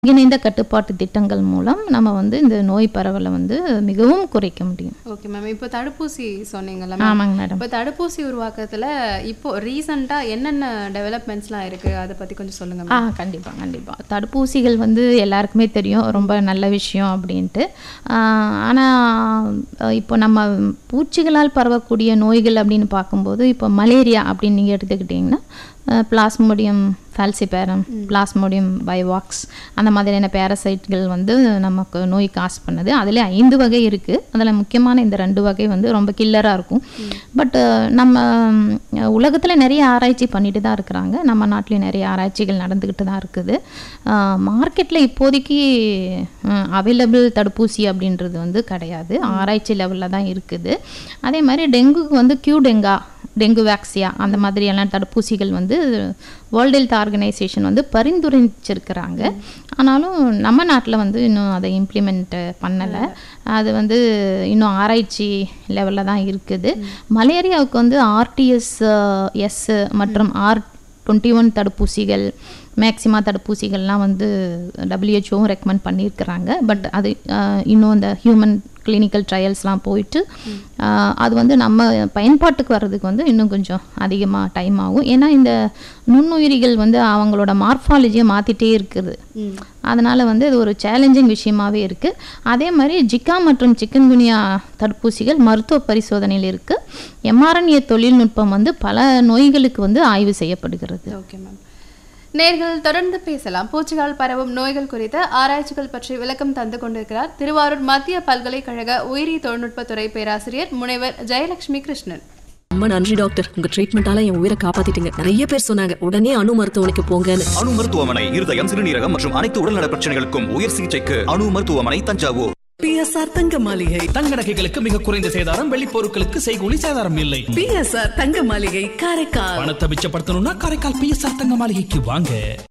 ஒருங்கிணைந்த கட்டுப்பாட்டு திட்டங்கள் மூலம் நம்ம வந்து இந்த நோய் பரவலை வந்து மிகவும் குறைக்க முடியும் ஓகே மேம் இப்போ தடுப்பூசி சொன்னீங்கல்ல மேம் ஆமாங்க மேடம் இப்போ தடுப்பூசி உருவாக்கத்துல இப்போ ரீசெண்டாக என்னென்ன டெவலப்மெண்ட்ஸ்லாம் இருக்கு அதை பத்தி கொஞ்சம் சொல்லுங்க ஆ மேம் கண்டிப்பாக கண்டிப்பாக தடுப்பூசிகள் வந்து எல்லாருக்குமே தெரியும் ரொம்ப நல்ல விஷயம் அப்படின்ட்டு ஆனால் இப்போ நம்ம பூச்சிகளால் பரவக்கூடிய நோய்கள் அப்படின்னு பார்க்கும்போது இப்போ மலேரியா அப்படின்னு நீங்கள் எடுத்துக்கிட்டிங்கன்னா பிளாஸ்மோடியம் ஃபால்சிபேரம் பிளாஸ்மோடியம் பைவாக்ஸ் அந்த மாதிரியான பேரசைட்கள் வந்து நமக்கு நோய் காசு பண்ணுது அதில் ஐந்து வகை இருக்குது அதில் முக்கியமான இந்த ரெண்டு வகை வந்து ரொம்ப கில்லராக இருக்கும் பட் நம்ம உலகத்தில் நிறைய ஆராய்ச்சி பண்ணிட்டு தான் இருக்கிறாங்க நம்ம நாட்டிலையும் நிறைய ஆராய்ச்சிகள் நடந்துக்கிட்டு தான் இருக்குது மார்க்கெட்டில் இப்போதைக்கு அவைலபிள் தடுப்பூசி அப்படின்றது வந்து கிடையாது ஆராய்ச்சி லெவலில் தான் இருக்குது அதே மாதிரி டெங்குக்கு வந்து கியூ டெங்கா டெங்கு வேக்சியா அந்த மாதிரியெல்லாம் தடுப்பூசிகள் வந்து வேர்ல்டு ஹெல்த் ஆர்கனைசேஷன் வந்து பரிந்துரைச்சிருக்கிறாங்க ஆனாலும் நம்ம நாட்டில் வந்து இன்னும் அதை இம்ப்ளிமெண்ட் பண்ணலை அது வந்து இன்னும் ஆராய்ச்சி லெவலில் தான் இருக்குது மலேரியாவுக்கு வந்து ஆர்டிஎஸ் எஸ் மற்றும் ஆர் டுவெண்ட்டி ஒன் தடுப்பூசிகள் மேக்சிமா தடுப்பூசிகள்லாம் வந்து டபிள்யூஹெச்ஓவும் ரெக்கமெண்ட் பண்ணியிருக்கிறாங்க பட் அது அஹ், இன்னும் இந்த ஹியூமன் கிளினிக்கல் ட்ரையல்ஸ்லாம் போயிட்டு அஹ், அது வந்து நம்ம பயன்பாட்டுக்கு வர்றதுக்கு வந்து இன்னும் கொஞ்சம் அதிகமாக டைம் ஆகும் ஏன்னா இந்த நுண்ணுயிரிகள் வந்து அவங்களோட மார்ஃபாலஜியை மாற்றிட்டே இருக்குது ம் அதனால் வந்து இது ஒரு சேலஞ்சிங் விஷயமாவே இருக்குது அதே மாதிரி ஜிக்கா மற்றும் சிக்கன்குனியா தடுப்பூசிகள் மருத்துவ பரிசோதனையில் இருக்குது எம்ஆர்என்ஏ தொழில்நுட்பம் வந்து பல நோய்களுக்கு வந்து ஆய்வு செய்யப்படுகிறது ஓகே மேம் நேர்கள் தொடர்ந்து பேசலாம் பூச்சிகளால் பரவும் நோய்கள் குறித்த ஆராய்ச்சிகள் பற்றி விளக்கம் தந்து கொண்டிருக்கிறார் திருவாரூர் மத்திய பல்கலைக்கழக உயிரி தொழில்நுட்பத்துறை பேராசிரியர் முனைவர் ஜெயலட்சுமி கிருஷ்ணன் ரொம்ப நன்றி டாக்டர் உங்க ட்ரீட்மெண்டால என் உயிரை காப்பாத்திட்டீங்க நிறைய பேர் சொன்னாங்க உடனே அணு மருத்துவமனைக்கு போங்கன்னு அணு மருத்துவமனை இருதயம் சிறுநீரகம் மற்றும் அனைத்து உடல்நல பிரச்சனைகளுக்கும் உயர் சிகிச்சைக்கு அணு மருத்துவமனை தஞ்சாவூர் பிஎஸ்ஆர் தங்க மாளிகை தங்க நகைகளுக்கு மிக குறைந்த சேதாரம் வெள்ளி பொருட்களுக்கு செய்கூலி சேதாரம் இல்லை பிஎஸ்ஆர் தங்க மாளிகை காரைக்கால் பணத்தை மிச்சப்படுத்தணும்னா காரைக்கால் பிஎஸ்ஆர் தங்க மாளிகைக்கு வாங்க